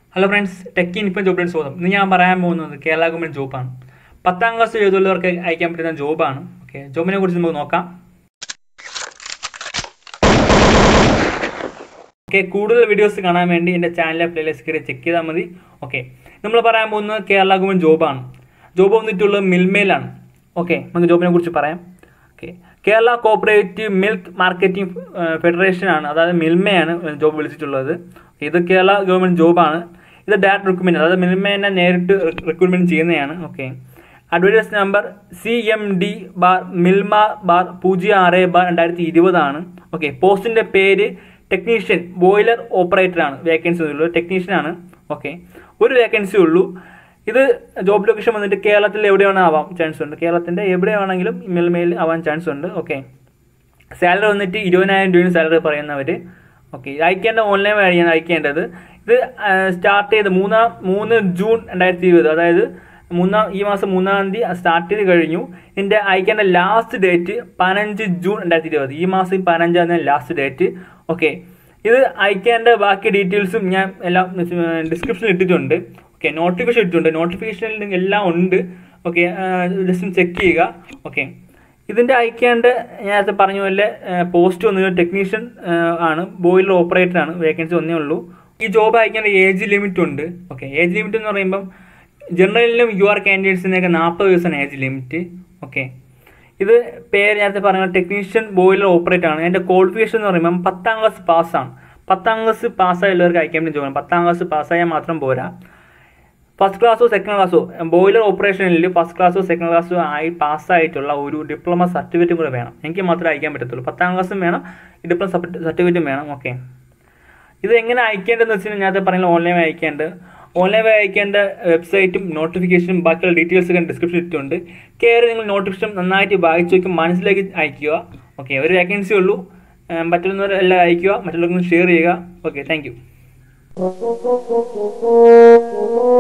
hello friends techie ഇനിപ്പം ജോബിലേക്ക് സ്വാഗതം ഇന്ന് ഞാൻ പറയാൻ പോകുന്നത് കേരള ഗവൺമെൻറ് ജോബാണ് പത്താം ക്ലാസ് എഴുതുള്ളവർക്ക് അയക്കാൻ പറ്റുന്ന ജോബാണ് ഓക്കെ ജോബിനെ കുറിച്ച് നമുക്ക് നോക്കാം ഓക്കെ കൂടുതൽ വീഡിയോസ് കാണാൻ വേണ്ടി എൻ്റെ ചാനലിലെ പ്ലേലിസ്റ്റ് കയറി ചെക്ക് ചെയ്താൽ മതി ഓക്കെ നമ്മൾ പറയാൻ പോകുന്നത് കേരള ഗവൺമെൻറ് ജോബാണ് ജോബ് വന്നിട്ടുള്ളത് മിൽമേലാണ് ഓക്കെ നമുക്ക് ജോബിനെ കുറിച്ച് പറയാം okay Kerala cooperative milk marketing ഫെഡറേഷനാണ് അതായത് മിൽമയാണ് ജോബ് വിളിച്ചിട്ടുള്ളത് ഇത് കേരള ഗവൺമെൻറ് ജോബാണ് ഇത് ഡയറക്റ്റ് റിക്രൂട്ട്മെൻറ്റ് അതായത് മിൽമേനെ നേരിട്ട് റിക്രൂട്ട്മെൻറ്റ് ചെയ്യുന്നതാണ് okay advertise number C M D bar Milma bar പൂജ്യം ആറ് ബാർ രണ്ടായിരത്തി ഇരുപതാണ് ഓക്കെ പോസ്റ്റിൻ്റെ പേര് ടെക്നീഷ്യൻ ബോയിലർ ഓപ്പറേറ്റർ ആണ് വേക്കൻസി ഉള്ളത് ടെക്നീഷ്യൻ ആണ് ഓക്കെ ഒരു വേക്കൻസി ഉള്ളൂ ഇത് ജോബ് ലൊക്കേഷൻ വന്നിട്ട് കേരളത്തിൽ എവിടെ വേണം ആവാം ചാൻസ് ഉണ്ട് കേരളത്തിൻ്റെ എവിടെ വേണമെങ്കിലും മിൽമയിൽ ആവാൻ ചാൻസ് ഉണ്ട് ഓക്കെ സാലറി വന്നിട്ട് ഇരുപതിനായിരം രൂപയാണ് സാലറി പറയുന്നവർ ഓക്കെ അയക്കേണ്ട ഓൺലൈൻ വഴിയാണ് അയക്കേണ്ടത് ഇത് സ്റ്റാർട്ട് ചെയ്ത് മൂന്നാം മൂന്ന് ജൂൺ രണ്ടായിരത്തി ഇരുപത് അതായത് മൂന്നാം ഈ മാസം മൂന്നാം തീയതി സ്റ്റാർട്ട് ചെയ്ത് കഴിഞ്ഞു ഇതിൻ്റെ അയക്കേണ്ട ലാസ്റ്റ് ഡേറ്റ് പതിനഞ്ച് ജൂൺ രണ്ടായിരത്തി ഇരുപത് ഈ മാസം പതിനഞ്ചാം തീയതി ലാസ്റ്റ് ഡേറ്റ് ഓക്കെ ഇത് അയക്കേണ്ട ബാക്കി ഡീറ്റെയിൽസും ഞാൻ എല്ലാം ഡിസ്ക്രിപ്ഷനിൽ ഇട്ടിട്ടുണ്ട് ഓക്കെ നോട്ടിഫിക്കേഷൻ ഇട്ടിട്ടുണ്ട് നോട്ടിഫിക്കേഷനിൽ എല്ലാം ഉണ്ട് ഓക്കെ ജസ്റ്റ് ചെക്ക് ചെയ്യുക ഓക്കെ ഇതിൻ്റെ അയക്കേണ്ട നേരത്തെ പറഞ്ഞ പോലെ പോസ്റ്റ് വന്നത് ടെക്നീഷ്യൻ ആണ് ബോയിലർ ഓപ്പറേറ്റർ ആണ് വേക്കൻസി ഒന്നേ ഉള്ളൂ ഈ ജോബ് അയക്കേണ്ട ഏജ് ലിമിറ്റ് ഉണ്ട് ഓക്കെ ഏജ് ലിമിറ്റ് എന്ന് പറയുമ്പം ജനറലിലും യു ആർ കാൻഡിഡേറ്റ്സിനൊക്കെ നാൽപ്പത് ദിവസമാണ് ഏജ് ലിമിറ്റ് ഓക്കെ ഇത് പേര് നേരത്തെ പറഞ്ഞ ടെക്നീഷ്യൻ ബോയിലർ ഓപ്പറേറ്റർ ആണ് എൻ്റെ ക്വാളിഫിക്കേഷൻ എന്ന് പറയുമ്പം പത്താം ക്ലാസ് പാസ്സാണ് പത്താം ക്ലാസ് പാസ്സായുള്ളവർക്ക് അയക്കാൻ പറ്റുന്ന ജോബാണ് പത്താം ക്ലാസ് പാസ്സായാൽ മാത്രം പോരാ ഫസ്റ്റ് ക്ലാസ്സോ സെക്കൻഡ് ക്ലാസ്സോ ബോയിലർ ഓപ്പറേഷനിൽ ഫസ്റ്റ് ക്ലാസ്സോ സെക്കൻഡ് ക്ലാസ്സോ ആയി പാസ്സായിട്ടുള്ള ഒരു ഡിപ്ലോമ സർട്ടിഫിക്കറ്റും കൂടെ വേണം എനിക്ക് മാത്രമേ അയക്കാൻ പറ്റത്തുള്ളൂ പത്താം ക്ലാസ്സും വേണം ഈ ഡിപ്ലോമ സർട്ടിഫിക്കറ്റും വേണം ഓക്കെ ഇത് എങ്ങനെ അയക്കേണ്ടതെന്ന് വെച്ച് കഴിഞ്ഞാൽ നേരത്തെ പറഞ്ഞ ഓൺലൈൻ അയക്കേണ്ടത് ഓൺലൈൻ വഴി അയക്കേണ്ട വെബ്സൈറ്റും നോട്ടിഫിക്കേഷനും ബാക്കിയുള്ള ഡീറ്റെയിൽസ് ഒക്കെ ഡിസ്ക്രിപ്ഷൻ ഇട്ടിട്ടുണ്ട് കയറി നിങ്ങൾ നോട്ടിഫിക്കേഷൻ നന്നായിട്ട് വായിച്ചു നോക്കി മനസ്സിലേക്ക് അയക്കുക ഓക്കെ ഒരു വേക്കൻസി ഉള്ളൂ മറ്റുള്ളവരെല്ലാം അയക്കുക മറ്റുള്ളവർക്കും ഷെയർ ചെയ്യുക ഓക്കെ താങ്ക്